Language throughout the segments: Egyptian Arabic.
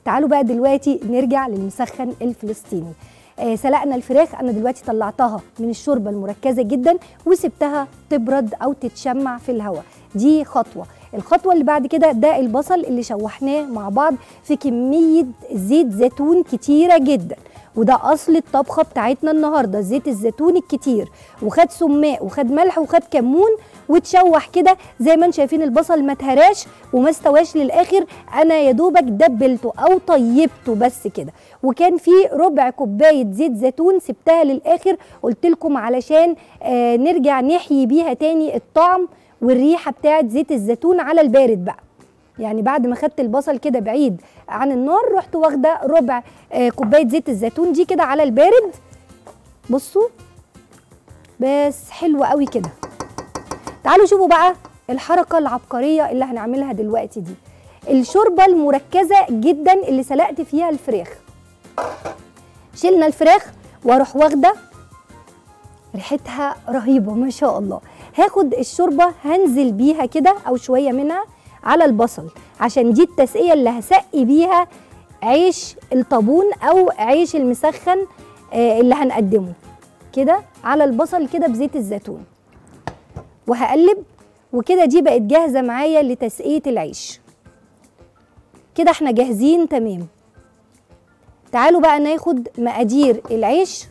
تعالوا بقى دلوقتي نرجع للمسخن الفلسطيني آه سلقنا الفراخ انا دلوقتي طلعتها من الشوربه المركزه جدا وسبتها تبرد او تتشمع في الهواء دي خطوه الخطوه اللي بعد كده ده البصل اللي شوحناه مع بعض في كميه زيت زيتون كتيره جدا وده اصل الطبخه بتاعتنا النهارده زيت الزيتون الكتير وخد سماق وخد ملح وخد كمون وتشوح كده زي ما انتم شايفين البصل ما اتهراش وما استواش للاخر انا يا دوبك دبلته او طيبته بس كده وكان في ربع كوبايه زيت زيتون سبتها للاخر قلت لكم علشان آه نرجع نحيي بيها تاني الطعم والريحه بتاعت زيت الزيتون على البارد بقى يعني بعد ما خدت البصل كده بعيد عن النار رحت واخده ربع آه كوبايه زيت الزيتون دي كده على البارد بصوا بس حلوه قوي كده تعالوا شوفوا بقى الحركه العبقريه اللي هنعملها دلوقتي دي الشوربه المركزه جدا اللي سلقت فيها الفراخ شلنا الفراخ واروح واخده ريحتها رهيبه ما شاء الله هاخد الشوربه هنزل بيها كده او شويه منها على البصل عشان دي التسقيه اللي هسقي بيها عيش الطابون او عيش المسخن آه اللي هنقدمه كده على البصل كده بزيت الزيتون وهقلب وكده دي بقت جاهزه معايا لتسقيه العيش كده احنا جاهزين تمام تعالوا بقى ناخد مقادير العيش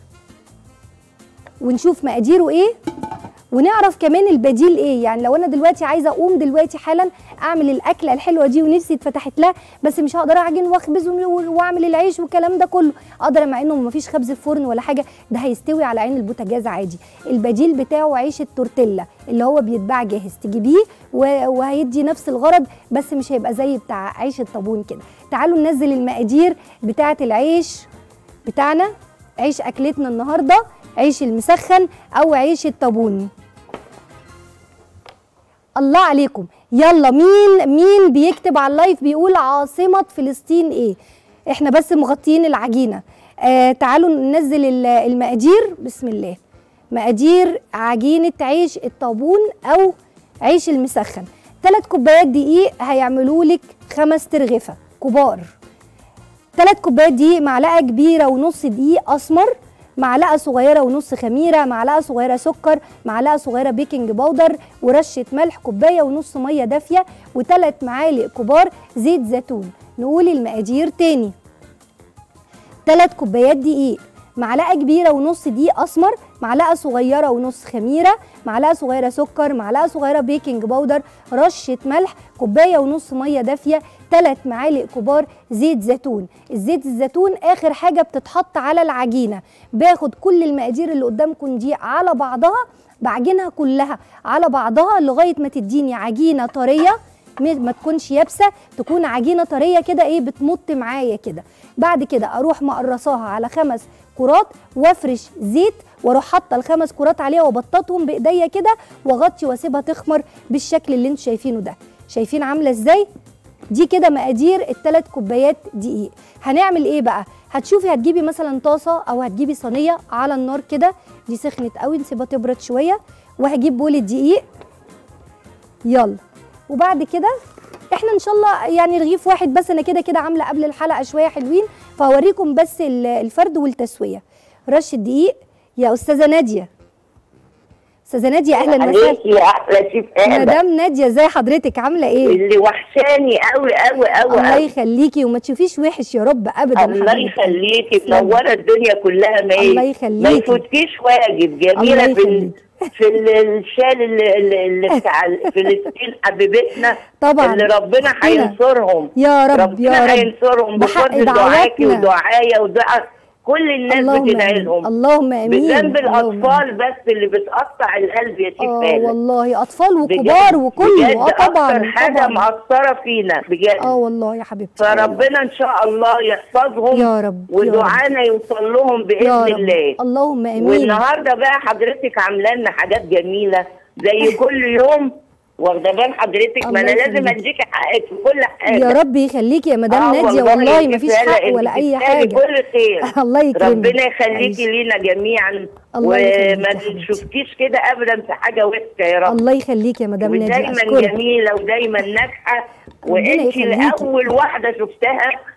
ونشوف مقاديره ايه ونعرف كمان البديل ايه يعني لو انا دلوقتي عايزه اقوم دلوقتي حالا اعمل الاكله الحلوه دي ونفسي اتفتحت لها بس مش هقدر اعجن واخبز واعمل العيش والكلام ده كله اقدر مع انه مفيش خبز في فرن ولا حاجه ده هيستوي على عين البوتاجاز عادي البديل بتاعه عيش التورتيلا اللي هو بيتباع جاهز تجيبيه وهيدي نفس الغرض بس مش هيبقى زي بتاع عيش الطابون كده تعالوا ننزل المقادير بتاعه العيش بتاعنا عيش اكلتنا النهارده عيش المسخن او عيش الطابون الله عليكم يلا مين مين بيكتب على اللايف بيقول عاصمة فلسطين ايه احنا بس مغطيين العجينة آه تعالوا ننزل المقادير بسم الله مقادير عجينة عيش الطابون او عيش المسخن ثلاث كوبايات دقيق هيعملوا لك خمس ترغفة كبار ثلاث كوبايات دقيق معلقة كبيرة ونص دقيق اسمر معلقه صغيره ونص خميره معلقه صغيره سكر معلقه صغيره بيكنج باودر ورشه ملح كوبايه ونص ميه دافيه وثلاث معالق كبار زيت زيتون نقول المقادير تاني ثلاث كوبايات دقيق معلقه كبيره ونص دقيق اسمر معلقه صغيره ونص خميره معلقه صغيره سكر معلقه صغيره بيكنج باودر رشه ملح كوبايه ونص ميه دافيه ثلاث معالق كبار زيت زيتون الزيت الزيتون اخر حاجه بتتحط على العجينه باخد كل المقادير اللي قدامكم دي على بعضها بعجنها كلها على بعضها لغايه ما تديني عجينه طريه ما تكونش يابسه تكون عجينه طريه كده ايه بتمط معايا كده بعد كده اروح مقرصاها على خمس كرات وافرش زيت واروح حاطه الخمس كرات عليها وبططهم بايديا كده واغطي واسيبها تخمر بالشكل اللي انتوا شايفينه ده شايفين عامله ازاي دي كده مقادير الثلاث كوبايات دقيق هنعمل ايه بقى هتشوفي هتجيبي مثلا طاسه او هتجيبي صينيه على النار كده دي سخنت قوي نسيبها تبرد شويه وهجيب بول الدقيق يلا وبعد كده احنا ان شاء الله يعني رغيف واحد بس انا كده كده عامله قبل الحلقه شويه حلوين فهوريكم بس الفرد والتسويه رشه دقيق يا استاذه ناديه استاذه ناديه اهلا وسهلا يا احلى شيف مدام ناديه ازي حضرتك عامله ايه اللي وحشاني قوي قوي قوي الله يخليكي وما تشوفيش وحش يا رب ابدا الله يخليكي منوره الدنيا كلها ما الله يخليكي ما يفوتكيش واجب جميله في في الشال اللي, اللي بتاع فلسطين حبيبتنا طبعا اللي ربنا هينصرهم يا رب ربنا يا رب هينصرهم بفضل دعاكي ودعايا ودعاء كل الناس بتدعي لهم اللهم امين بذنب الاطفال بس اللي بتقطع القلب يا شيخ اه والله اطفال وكبار وكله اه طبعا اكتر حاجه طبعا. مأثره فينا بجد اه والله يا حبيبتي فربنا ان شاء الله يحفظهم يا رب ودعانا يوصل لهم باذن يا رب. الله اللهم امين والنهارده بقى حضرتك عامله لنا حاجات جميله زي كل يوم واخده بال حضرتك ما انا الله لازم يخليك. اديكي حقك في كل حاجه يا رب يخليكي يا مدام آه ناديه والله ما فيش تستاهلي- حق ولا اي تستاهلي حاجه كل خير الله يكرمك ربنا يخليكي عايشة. لينا جميعا الله يخليك وما يا حبيبتي. تشوفكيش كده ابدا في حاجه وحشه يا رب الله يخليكي يا مدام ناديه ودايما اشكرك جميله ودايما ناجحه ربنا وانت يخليكي. اول واحده شفتها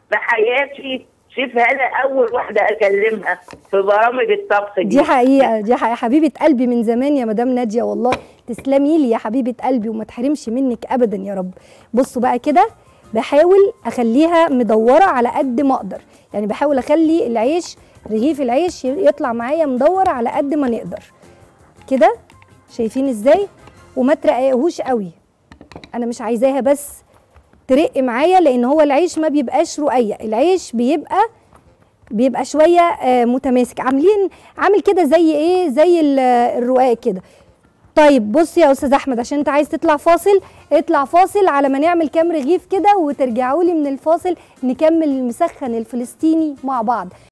في حياتي شوف انا اول واحده اكلمها في برامج الطبخ دي, دي حقيقه دي حقيقه حبيبه قلبي من زمان يا مدام ناديه والله تسلمي لي يا حبيبه قلبي وما تحرمش منك ابدا يا رب بصوا بقى كده بحاول اخليها مدوره على قد ما اقدر يعني بحاول اخلي العيش رغيف العيش يطلع معايا مدور على قد ما نقدر كده شايفين ازاي وما ترققهوش قوي انا مش عايزاها بس ترق معايا لان هو العيش ما بيبقاش رقيق العيش بيبقى بيبقى شويه آه متماسك عاملين عامل كده زي ايه زي الرقاق كده طيب بص يا استاذ احمد عشان انت عايز تطلع فاصل اطلع فاصل على ما نعمل كام رغيف كده وترجعوا لي من الفاصل نكمل المسخن الفلسطيني مع بعض